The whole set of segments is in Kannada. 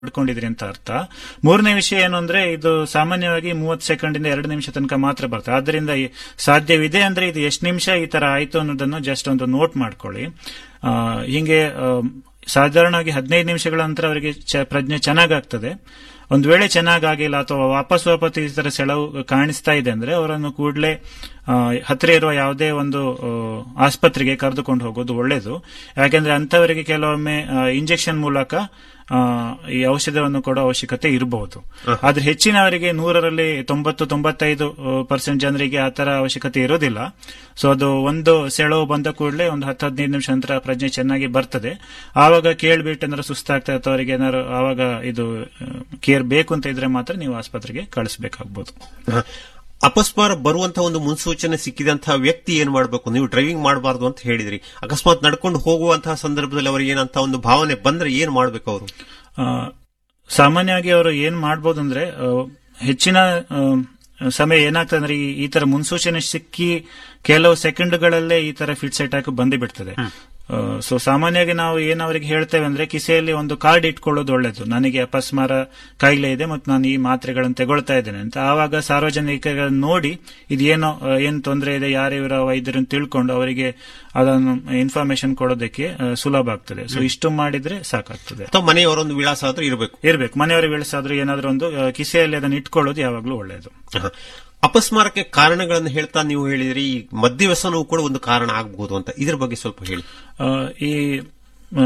ಮಾಡ್ಕೊಂಡಿದ್ರಿ ಅಂತ ಅರ್ಥ ಮೂರನೇ ವಿಷಯ ಏನು ಅಂದ್ರೆ ಇದು ಸಾಮಾನ್ಯವಾಗಿ ಮೂವತ್ತು ಸೆಕೆಂಡ್ ಇಂದ ಎರಡು ನಿಮಿಷ ತನಕ ಮಾತ್ರ ಬರ್ತದೆ ಆದ್ರಿಂದ ಈ ಸಾಧ್ಯವಿದೆ ಅಂದ್ರೆ ಇದು ಎಷ್ಟು ನಿಮಿಷ ಈ ತರ ಆಯ್ತು ಅನ್ನೋದನ್ನು ಜಸ್ಟ್ ಒಂದು ನೋಟ್ ಮಾಡ್ಕೊಳ್ಳಿ ಆ, ಹಿಂಗೆ ಆ, ಸಾಧಾರಣವಾಗಿ ಹದಿನೈದು ನಿಮಿಷಗಳ ನಂತರ ಅವರಿಗೆ ಚ- ಪ್ರಜ್ಞೆ ಚೆನ್ನಾಗಾಗ್ತದೆ ಒಂದು ವೇಳೆ ಚೆನ್ನಾಗಾಗಿಲ್ಲ ಅಥವಾ ವಾಪಸ್ ವಾಪಸ್ ಈ ತರ ಸೆಳವು ಕಾಣಿಸ್ತಾ ಇದೆ ಅಂದ್ರೆ ಅವರನ್ನು ಕೂಡಲೇ ಹತ್ತಿರ ಇರುವ ಯಾವುದೇ ಒಂದು ಆ, ಆಸ್ಪತ್ರೆಗೆ ಕರೆದುಕೊಂಡು ಹೋಗೋದು ಒಳ್ಳೆಯದು ಯಾಕೆಂದ್ರೆ ಅಂತವರಿಗೆ ಕೆಲವೊಮ್ಮೆ ಇಂಜೆಕ್ಷನ್ ಮೂಲಕ ಆ, ಈ ಔಷಧವನ್ನು ಕೊಡೋ ಅವಶ್ಯಕತೆ ಇರಬಹುದು ಆದ್ರೆ ಹೆಚ್ಚಿನವರಿಗೆ ನೂರರಲ್ಲಿ ತೊಂಬತ್ತು ತೊಂಬತ್ತೈದು ಪರ್ಸೆಂಟ್ ಜನರಿಗೆ ಆ ತರ ಅವಶ್ಯಕತೆ ಇರೋದಿಲ್ಲ ಸೊ ಅದು ಒಂದು ಸೆಳವು ಬಂದ ಕೂಡಲೇ ಒಂದು ಹತ್ತು ಹದಿನೈದು ನಿಮಿಷ ನಂತರ ಪ್ರಜ್ಞೆ ಚೆನ್ನಾಗಿ ಬರ್ತದೆ ಆವಾಗ ಕೇಳ್ಬಿಟ್ಟು ಏನಾದ್ರು ಸುಸ್ತಾಗ್ತದೆ ಅಥವಾ ಅವರಿಗೆ ಏನಾದ್ರು ಆವಾಗ ಇದು ಕೇರ್ ಬೇಕು ಅಂತ ಇದ್ರೆ ಮಾತ್ರ ನೀವು ಆಸ್ಪತ್ರೆಗೆ ಕಳಿಸಬೇಕಾಗ್ಬೋದು ಹ. ಅಪಸ್ಮಾರ ಬರುವಂತಹ ಒಂದು ಮುನ್ಸೂಚನೆ ಸಿಕ್ಕಿದಂತಹ ವ್ಯಕ್ತಿ ಏನ್ ಮಾಡಬೇಕು ನೀವು ಡ್ರೈವಿಂಗ್ ಮಾಡಬಾರ್ದು ಅಂತ ಹೇಳಿದ್ರಿ ಅಕಸ್ಮಾತ್ ನಡ್ಕೊಂಡು ಹೋಗುವಂತಹ ಸಂದರ್ಭದಲ್ಲಿ ಅವರಿಗೆ ಏನಂತ ಒಂದು ಭಾವನೆ ಬಂದ್ರೆ ಏನ್ ಮಾಡ್ಬೇಕು ಅವರು ಆ, ಸಾಮಾನ್ಯವಾಗಿ ಅವರು ಏನ್ ಮಾಡ್ಬೋದು ಅಂದ್ರೆ ಆ, ಹೆಚ್ಚಿನ ಆ, ಸಮಯ ಏನಾಗ್ತದೆ ಅಂದ್ರೆ ಈ- ಈ ತರ ಮುನ್ಸೂಚನೆ ಸಿಕ್ಕಿ ಕೆಲವು ಸೆಕೆಂಡ್ಗಳಲ್ಲೇ ಈ ತರ ಫಿಟ್ಸ್ ಅಟ್ಯಾಕ್ ಬಂದೇ ಬಿಡ್ತದೆ ಸೊ ಸಾಮಾನ್ಯವಾಗಿ ನಾವು ಏನು ಅವರಿಗೆ ಹೇಳ್ತೇವೆ ಅಂದ್ರೆ ಕಿಸೆಯಲ್ಲಿ ಒಂದು ಕಾರ್ಡ್ ಇಟ್ಕೊಳ್ಳೋದು ಒಳ್ಳೇದು ನನಗೆ ಅಪಸ್ಮಾರ ಕಾಯಿಲೆ ಇದೆ ಮತ್ತು ನಾನು ಈ ಮಾತ್ರೆಗಳನ್ನು ತಗೊಳ್ತಾ ಇದ್ದೇನೆ ಅಂತ ಆವಾಗ ಸಾರ್ವಜನಿಕರನ್ನು ನೋಡಿ ಇದೇನೋ ಆ, ಏನ್ ತೊಂದರೆ ಇದೆ ಯಾರು ಇವರ ವೈದ್ಯರನ್ನು ತಿಳ್ಕೊಂಡು ಅವರಿಗೆ ಅದನ್ನು ಇನ್ಫಾರ್ಮೇಶನ್ ಕೊಡೋದಕ್ಕೆ ಆ, ಸುಲಭ ಆಗ್ತದೆ ಸೊ ಇಷ್ಟು ಮಾಡಿದ್ರೆ ಸಾಕಾಗ್ತದೆ ಅಥವಾ ಮನೆಯವರೊಂದು ವಿಳಾಸ ಆದ್ರೂ ಇರಬೇಕು ಇರ್ಬೇಕು ಮನೆಯವರ ಬೆಳೆಸಾದ್ರೂ ಏನಾದ್ರೂ ಒಂದು ಆ, ಕಿಸೆಯಲ್ಲಿ ಅದನ್ನು ಇಟ್ಕೊಳ್ಳೋದು ಯಾವಾಗಲೂ ಒಳ್ಳೆಯದು ಅಪಸ್ಮಾರಕ್ಕೆ ಕಾರಣಗಳನ್ನು ಹೇಳ್ತಾ ನೀವು ಹೇಳಿದ್ರಿ ಈ ಮದ್ಯವ್ಯಸನವು ಕೂಡ ಒಂದು ಕಾರಣ ಆಗಬಹುದು ಅಂತ ಇದ್ರ ಬಗ್ಗೆ ಸ್ವಲ್ಪ ಹೇಳಿ ಆ, ಈ ಆ,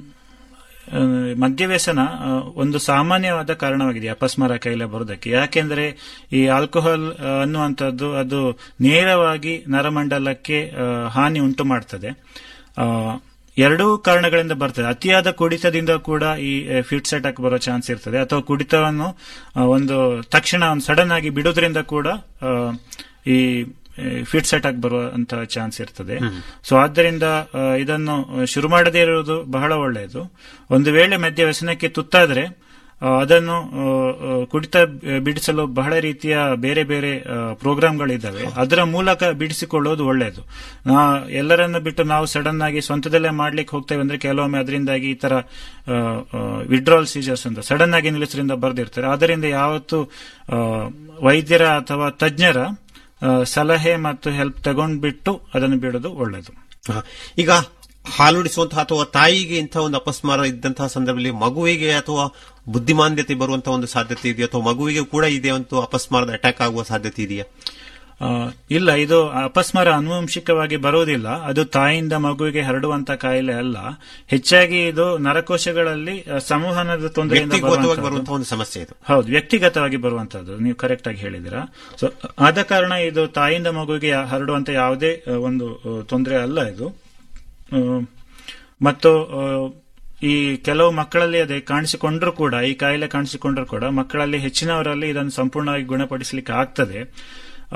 ಆ, ಮದ್ಯವ್ಯಸನ ಆ, ಒಂದು ಸಾಮಾನ್ಯವಾದ ಕಾರಣವಾಗಿದೆ ಈ ಅಪಸ್ಮಾರ ಕಾಯಿಲೆ ಬರೋದಕ್ಕೆ ಯಾಕೆಂದ್ರೆ ಈ ಆಲ್ಕೋಹಾಲ್ ಆ, ಅನ್ನುವಂಥದ್ದು ಅದು ನೇರವಾಗಿ ನರಮಂಡಲಕ್ಕೆ ಆ, ಹಾನಿ ಉಂಟು ಮಾಡ್ತದೆ ಆ, ಎರಡೂ ಕಾರಣಗಳಿಂದ ಬರ್ತದೆ ಅತಿಯಾದ ಕುಡಿತದಿಂದ ಕೂಡ ಈ ಫಿಟ್ಸ್ ಅಟ್ಯಾಕ್ ಬರೋ ಚಾನ್ಸ್ ಇರ್ತದೆ ಅಥವಾ ಕುಡಿತವನ್ನು ಆ, ಒಂದು ತಕ್ಷಣ ಒಂದು ಸಡನ್ ಆಗಿ ಬಿಡೋದ್ರಿಂದ ಕೂಡ ಆ, ಈ ಫಿಟ್ಸ್ ಅಟ್ಯಾಕ್ ಬರುವಂತ ಚಾನ್ಸ್ ಇರ್ತದೆ ಸೊ ಆದ್ದರಿಂದ ಆ, ಇದನ್ನು ಶುರು ಮಾಡದೇ ಇರುವುದು ಬಹಳ ಒಳ್ಳೆಯದು ಒಂದು ವೇಳೆ ಮದ್ಯ ವ್ಯಸನಕ್ಕೆ ತುತ್ತಾದ್ರೆ ಆ, ಅದನ್ನು ಆ, ಆ, ಕುಡಿತ ಬಿಡಿಸಲು ಬಹಳ ರೀತಿಯ ಬೇರೆ ಬೇರೆ ಆ, ಪ್ರೋಗ್ರಾಂಗಳಿದ್ದಾವೆ ಅದರ ಮೂಲಕ ಬಿಡಿಸಿಕೊಳ್ಳೋದು ಒಳ್ಳೆಯದು ನಾ ಎಲ್ಲರನ್ನು ಬಿಟ್ಟು ನಾವು ಸಡನ್ ಆಗಿ ಸ್ವಂತದಲ್ಲೇ ಮಾಡ್ಲಿಕ್ಕೆ ಹೋಗ್ತೇವೆ ಅಂದ್ರೆ ಕೆಲವೊಮ್ಮೆ ಅದರಿಂದಾಗಿ ಈ ತರ ವಿಡ್ರಾಲ್ ಸೀಜರ್ಸ್ ಅಂತ ಸಡನ್ ಆಗಿ ನಿಲ್ಲಿಸೋದ್ರಿಂದ ಬರೆದಿರ್ತಾರೆ ಅದರಿಂದ ಯಾವತ್ತು ಆ, ವೈದ್ಯರ ಅಥವಾ ತಜ್ಞರ ಆ, ಸಲಹೆ ಮತ್ತು ಹೆಲ್ಪ್ ತಗೊಂಡ್ಬಿಟ್ಟು ಅದನ್ನು ಬಿಡೋದು ಒಳ್ಳೆಯದು ಹ. ಈಗ ಹಾಲುಡಿಸುವಂತಹ ಅಥವಾ ತಾಯಿಗೆ ಇಂತಹ ಒಂದು ಅಪಸ್ಮಾರ ಇದ್ದಂತಹ ಸಂದರ್ಭದಲ್ಲಿ ಮಗುವಿಗೆ ಅಥವಾ ಬುದ್ಧಿಮಾಂದ್ಯತೆ ಬರುವಂತಹ ಒಂದು ಸಾಧ್ಯತೆ ಇದೆಯಾ ಅಥವಾ ಮಗುವಿಗೆ ಕೂಡ ಇದೆ ಒಂದು ಅಪಸ್ಮಾರದ ಅಟ್ಯಾಕ್ ಆಗುವ ಸಾಧ್ಯತೆ ಇದೆಯಾ ಆ, ಇಲ್ಲ ಇದು ಅಪಸ್ಮಾರ ಆನುವಂಶಿಕವಾಗಿ ಬರುವುದಿಲ್ಲ ಅದು ತಾಯಿಯಿಂದ ಮಗುವಿಗೆ ಹರಡುವಂತ ಕಾಯಿಲೆ ಅಲ್ಲ ಹೆಚ್ಚಾಗಿ ಇದು ನರಕೋಶಗಳಲ್ಲಿ ಆ, ಸಂವಹನದ ತೊಂದರೆಯಿಂದ ವ್ಯಕ್ತಿಗತವಾಗಿ ಬರುವಂತದ್ದು. ಬರುವಂತಹ ಒಂದು ಸಮಸ್ಯೆ ಇದು ಹೌದು ವ್ಯಕ್ತಿಗತವಾಗಿ ಬರುವಂತದ್ದು ನೀವು ಕರೆಕ್ಟ್ ಆಗಿ ಹೇಳಿದಿರಾ ಸೊ ಆದ ಕಾರಣ ಇದು ತಾಯಿಯಿಂದ ಮಗುವಿಗೆ ಯಾ- ಹರಡುವಂತ ಯಾವುದೇ ಆ, ಒಂದು ತೊಂದರೆ ಅಲ್ಲ ಇದು ಆ, ಮತ್ತು ಆ, ಈ ಕೆಲವು ಮಕ್ಕಳಲ್ಲಿ ಅದೇ ಕಾಣಿಸಿಕೊಂಡ್ರೂ ಕೂಡ ಈ ಕಾಯಿಲೆ ಕಾಣಿಸಿಕೊಂಡ್ರೂ ಕೂಡ ಮಕ್ಕಳಲ್ಲಿ ಹೆಚ್ಚಿನವರಲ್ಲಿ ಇದನ್ನು ಸಂಪೂರ್ಣವಾಗಿ ಗುಣಪಡಿಸಲಿಕ್ಕೆ ಆಗ್ತದೆ ಆ,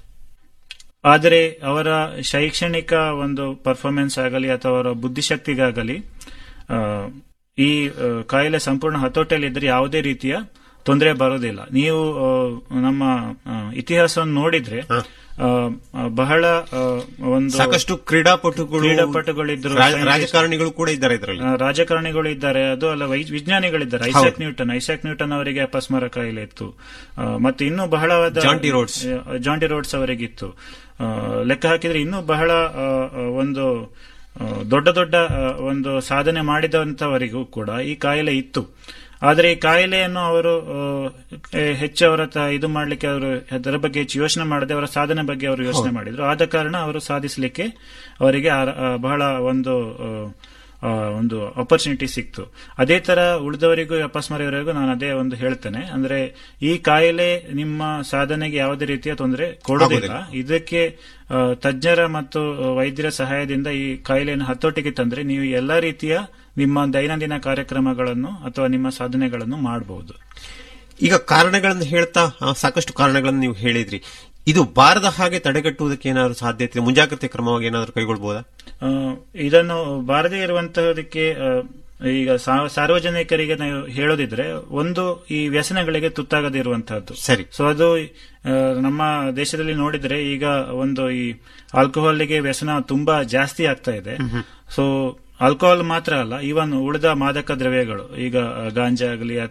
ಆದರೆ ಅವರ ಶೈಕ್ಷಣಿಕ ಒಂದು ಪರ್ಫಾರ್ಮೆನ್ಸ್ ಆಗಲಿ ಅಥವಾ ಅವರ ಬುದ್ಧಿಶಕ್ತಿಗಾಗಲಿ ಆ, ಈ ಆ, ಕಾಯಿಲೆ ಸಂಪೂರ್ಣ ಹತೋಟಿಯಲ್ಲಿದ್ದರೆ ಯಾವುದೇ ರೀತಿಯ ತೊಂದರೆ ಬರೋದಿಲ್ಲ ನೀವು ಆ, ನಮ್ಮ ಆ, ಇತಿಹಾಸವನ್ನು ನೋಡಿದ್ರೆ ಆ, ಆ, ಬಹಳ ಆ, ಒಂದು ಸಾಕಷ್ಟು ಕ್ರೀಡಾಪಟುಗಳು ಕ್ರೀಡಾಪಟುಗಳಿದ್ರು, ರಾ- scientists- ರಾಜಕಾರಣಿಗಳು ಕೂಡ ಇದ್ದಾರೆ ಇದರಲ್ಲಿ ಆ, ರಾಜಕಾರಣಿಗಳು ಇದ್ದಾರೆ ಅದು ಅಲ್ಲ ವೈ- ವಿಜ್ಞಾನಿಗಳಿದ್ದಾರೆ ಐಸಾಕ್ ನ್ಯೂಟನ್ ಐಸಾಕ್ ನ್ಯೂಟನ್ ಅವರಿಗೆ ಅಪಸ್ಮಾರ ಕಾಯಿಲೆ ಇತ್ತು ಆ, ಮತ್ತೆ ಇನ್ನೂ ಬಹಳವಾದ ಜಾನ್ ಟಿ ರೋಡ್ಸ್. ಆ, ಜಾನ್ ಟಿ ರೋಡ್ಸ್ ಅವರಿಗಿತ್ತು ಆ, ಲೆಕ್ಕ ಹಾಕಿದ್ರೆ ಇನ್ನೂ ಬಹಳ ಆ, ಆ, ಒಂದು ಆ, ದೊಡ್ಡ ದೊಡ್ಡ ಆ, ಒಂದು ಸಾಧನೆ ಮಾಡಿದಂತವರಿಗೂ ಕೂಡ ಈ ಕಾಯಿಲೆ ಇತ್ತು ಆದರೆ ಈ ಕಾಯಿಲೆಯನ್ನು ಅವರು ಆ, ಎ- ಹೆಚ್ಚು ಅವರ ತ- ಇದು ಮಾಡಲಿಕ್ಕೆ ಅವರು ಅದರ ಬಗ್ಗೆ ಹೆಚ್ಚು ಯೋಚನೆ ಮಾಡದೆ ಅವರ ಸಾಧನೆ ಬಗ್ಗೆ ಅವರು ಯೋಚನೆ ಮಾಡಿದ್ರು ಆದ ಕಾರಣ ಅವರು ಸಾಧಿಸಲಿಕ್ಕೆ ಅವರಿಗೆ ಆ- ಆ, ಬಹಳ ಒಂದು ಆ, ಆ, ಒಂದು ಅಪರ್ಚುನಿಟಿ ಸಿಕ್ತು ಅದೇ ತರ ಉಳಿದವರಿಗೂ ಅಪಸ್ಮಾರವರಿಗೂ ನಾನು ಅದೇ ಒಂದು ಹೇಳ್ತೇನೆ ಅಂದ್ರೆ ಈ ಕಾಯಿಲೆ ನಿಮ್ಮ ಸಾಧನೆಗೆ ಯಾವುದೇ ರೀತಿಯ ತೊಂದರೆ ಕೊಡೋದಿಲ್ಲ ಇದಕ್ಕೆ ಆ, ತಜ್ಞರ ಮತ್ತು ವೈದ್ಯರ ಸಹಾಯದಿಂದ ಈ ಕಾಯಿಲೆಯನ್ನು ಹತೋಟಿಗೆ ತಂದ್ರೆ ನೀವು ಎಲ್ಲಾ ರೀತಿಯ ನಿಮ್ಮ ದೈನಂದಿನ ಕಾರ್ಯಕ್ರಮಗಳನ್ನು ಅಥವಾ ನಿಮ್ಮ ಸಾಧನೆಗಳನ್ನು ಮಾಡಬಹುದು ಈಗ ಕಾರಣಗಳನ್ನು ಹೇಳ್ತಾ ಆ, ಸಾಕಷ್ಟು ಕಾರಣಗಳನ್ನು ನೀವು ಹೇಳಿದ್ರಿ ಇದು ಬಾರದ ಹಾಗೆ ತಡೆಗಟ್ಟುವುದಕ್ಕೆ ಏನಾದರೂ ಸಾಧ್ಯತೆ ಇದೆ? ಮುಂಜಾಗ್ರತೆ ಕ್ರಮವಾಗಿ ಏನಾದರೂ ಕೈಗೊಳ್ಳಬಹುದಾ ಆ, ಇದನ್ನು ಬಾರದೇ ಇರುವಂತಹದಕ್ಕೆ ಆ, ಈಗ ಸಾ- ಸಾರ್ವಜನಿಕರಿಗೆ ನಾವು ಹೇಳೋದಿದ್ರೆ ಒಂದು ಈ ವ್ಯಸನಗಳಿಗೆ ತುತ್ತಾಗದೇ ಇರುವಂತಹದ್ದು ಸರಿ ಸೊ ಅದು ಆ, ನಮ್ಮ ದೇಶದಲ್ಲಿ ನೋಡಿದ್ರೆ ಈಗ ಒಂದು ಈ ಆಲ್ಕೋಹಾಲ್ಗೆ ವ್ಯಸನ ತುಂಬಾ ಜಾಸ್ತಿ ಆಗ್ತಾ ಇದೆ ಸೊ ಆಲ್ಕೋಹಾಲ್ ಮಾತ್ರ ಅಲ್ಲ ಈವನ್ ಉಳಿದ ಮಾದಕ ದ್ರವ್ಯಗಳು ಈಗ ಆ, ಗಾಂಜಾ ಆಗಲಿ